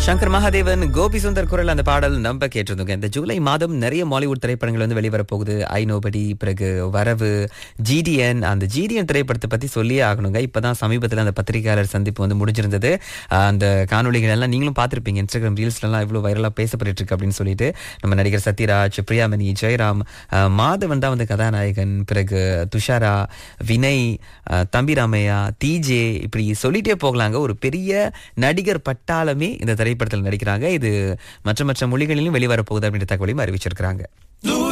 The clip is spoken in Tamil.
சங்கர் மகாதேவன் கோபி சுந்தர் குரல் அந்த பாடல் நம்ம கேட்டிருந்தோங்க இந்த ஜூலை மாதம் நிறைய மாலிவுட் திரைப்படங்கள் வந்து வெளிவர போகுது ஐ நோபடி பிறகு வரவு ஜிடிஎன் அந்த ஜிடிஎன் திரைப்படத்தை பத்தி சொல்லியே ஆகணுங்க இப்பதான் சமீபத்தில் அந்த பத்திரிகையாளர் சந்திப்பு வந்து முடிஞ்சிருந்தது ஆஹ் அந்த காணொளிகள் எல்லாம் நீங்களும் பார்த்திருப்பீங்க இன்ஸ்டாகிராம் ரீல்ஸ்ல எல்லாம் இவ்வளவு வைரலா பேசப்பட்டு இருக்கு அப்படின்னு சொல்லிட்டு நம்ம நடிகர் சத்யராஜ் பிரியாமணி ஜெயராம் ஆஹ் மாதவன் தான் வந்து கதாநாயகன் பிறகு துஷாரா வினய் ஆஹ் தம்பி ராமையா டிஜே இப்படி சொல்லிட்டே போகலாங்க ஒரு பெரிய நடிகர் பட்டாளமே இந்த திரைப்படத்தில் நடிக்கிறாங்க இது மற்ற மற்ற மொழிகளிலும் வெளிவர போகுது அப்படின்ற தகவலையும் அறிவிச்சிருக்கிறாங்க